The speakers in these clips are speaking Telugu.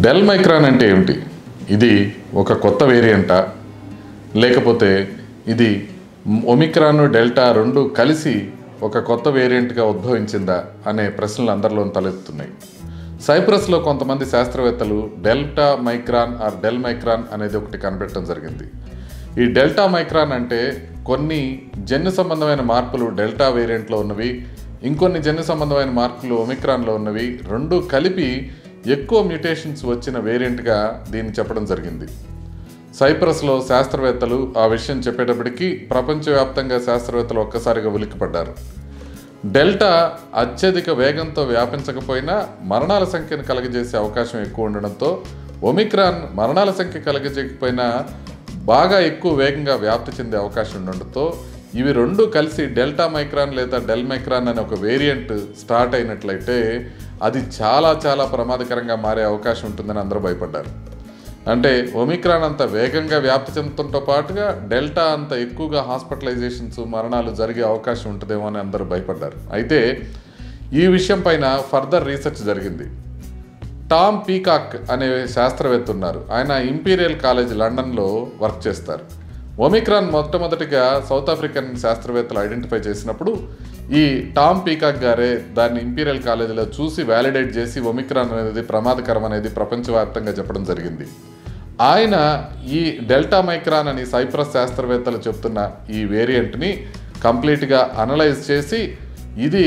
డెల్ మైక్రాన్ అంటే ఏమిటి ఇది ఒక కొత్త వేరియంటా లేకపోతే ఇది ఒమిక్రాన్ డెల్టా రెండు కలిసి ఒక కొత్త వేరియంట్గా ఉద్భవించిందా అనే ప్రశ్నలు అందరిలో తలెత్తుతున్నాయి సైప్రస్లో కొంతమంది శాస్త్రవేత్తలు delta micron or del micron అనేది ఒకటి కనిపెట్టడం జరిగింది ఈ డెల్టా మైక్రాన్ అంటే కొన్ని జన్యు సంబంధమైన మార్పులు డెల్టా వేరియంట్లో ఉన్నవి ఇంకొన్ని జన్యు సంబంధమైన మార్పులు ఒమిక్రాన్లో ఉన్నవి రెండు కలిపి ఎక్కువ మ్యూటేషన్స్ వచ్చిన వేరియంట్గా దీన్ని చెప్పడం జరిగింది సైప్రస్లో శాస్త్రవేత్తలు ఆ విషయం చెప్పేటప్పటికీ ప్రపంచవ్యాప్తంగా శాస్త్రవేత్తలు ఒక్కసారిగా ఉలిక్కిపడ్డారు డెల్టా అత్యధిక వేగంతో వ్యాపించకపోయినా మరణాల సంఖ్యను కలగజేసే అవకాశం ఎక్కువ ఉండడంతో ఒమిక్రాన్ మరణాల సంఖ్య కలగజేయకపోయినా బాగా ఎక్కువ వేగంగా వ్యాప్తి చెందే అవకాశం ఉండడంతో ఇవి రెండు కలిసి డెల్టా మైక్రాన్ లేదా డెల్ మైక్రాన్ అనే ఒక వేరియంట్ స్టార్ట్ అయినట్లయితే అది చాలా చాలా ప్రమాదకరంగా మారే అవకాశం ఉంటుందని అందరూ భయపడ్డారు అంటే ఒమిక్రాన్ అంత వేగంగా వ్యాప్తి చెందుతుంతో పాటుగా డెల్టా అంత ఎక్కువగా హాస్పిటలైజేషన్స్ మరణాలు జరిగే అవకాశం ఉంటుందేమో అని అందరూ భయపడ్డారు అయితే ఈ విషయం పైన ఫర్దర్ రీసెర్చ్ జరిగింది టామ్ పీకాక్ అనే శాస్త్రవేత్త ఉన్నారు ఆయన ఇంపీరియల్ కాలేజ్ లండన్లో వర్క్ చేస్తారు ఒమిక్రాన్ మొట్టమొదటిగా సౌత్ ఆఫ్రికన్ శాస్త్రవేత్తలు ఐడెంటిఫై చేసినప్పుడు ఈ టామ్ పీకాక్ గారే దాన్ని ఇంపీరియల్ కాలేజీలో చూసి వ్యాలిడేట్ చేసి ఒమిక్రాన్ అనేది ప్రమాదకరం అనేది ప్రపంచవ్యాప్తంగా చెప్పడం జరిగింది ఆయన ఈ డెల్టా మైక్రాన్ అని సైప్రస్ శాస్త్రవేత్తలు చెప్తున్న ఈ వేరియంట్ని కంప్లీట్గా అనలైజ్ చేసి ఇది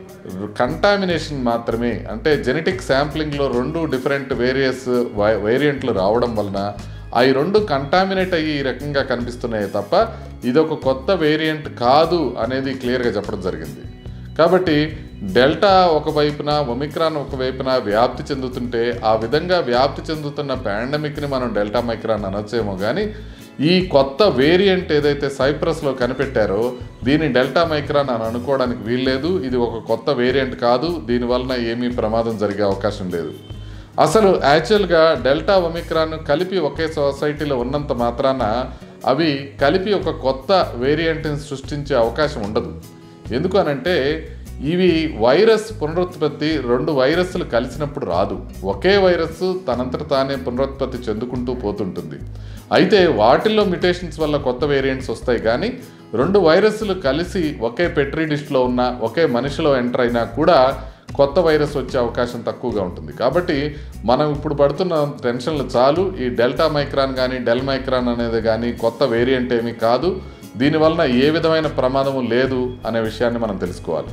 కంటామినేషన్ మాత్రమే అంటే జెనెటిక్ శాంప్లింగ్లో రెండు డిఫరెంట్ వేరియస్ వేరియంట్లు రావడం వలన అవి రెండు కంటామినేట్ అయ్యి ఈ రకంగా కనిపిస్తున్నాయి తప్ప ఇది ఒక కొత్త వేరియంట్ కాదు అనేది క్లియర్గా చెప్పడం జరిగింది కాబట్టి డెల్టా ఒకవైపున ఒమిక్రాన్ ఒకవైపున వ్యాప్తి చెందుతుంటే ఆ విధంగా వ్యాప్తి చెందుతున్న పాండమిక్ని మనం డెల్టా మైక్రాన్ అనొచ్చేమో కానీ ఈ కొత్త వేరియంట్ ఏదైతే సైప్రస్లో కనిపెట్టారో దీన్ని డెల్టా మైక్రాన్ అని అనుకోవడానికి వీల్లేదు ఇది ఒక కొత్త వేరియంట్ కాదు దీనివలన ఏమీ ప్రమాదం జరిగే అవకాశం లేదు అసలు యాక్చువల్గా డెల్టా ఒమిక్రాన్ కలిపి ఒకే సొసైటీలో ఉన్నంత మాత్రాన అవి కలిపి ఒక కొత్త వేరియంట్ని సృష్టించే అవకాశం ఉండదు ఎందుకు అనంటే ఇవి వైరస్ పునరుత్పత్తి రెండు వైరస్లు కలిసినప్పుడు రాదు ఒకే వైరస్ తనంతట తానే పునరుత్పత్తి చెందుకుంటూ పోతుంటుంది అయితే వాటిల్లో మ్యుటేషన్స్ వల్ల కొత్త వేరియంట్స్ వస్తాయి కానీ రెండు వైరస్లు కలిసి ఒకే పెట్రీ డిష్లో ఉన్న ఒకే మనిషిలో ఎంటర్ అయినా కూడా కొత్త వైరస్ వచ్చే అవకాశం తక్కువగా ఉంటుంది కాబట్టి మనం ఇప్పుడు పడుతున్న టెన్షన్లు చాలు ఈ డెల్టా మైక్రాన్ కానీ డెల్ మైక్రాన్ అనేది కానీ కొత్త వేరియంట్ ఏమీ కాదు దీనివలన ఏ విధమైన ప్రమాదము లేదు అనే విషయాన్ని మనం తెలుసుకోవాలి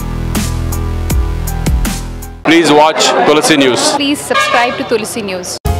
Please watch Tulsi News. Please subscribe to Tulsi News.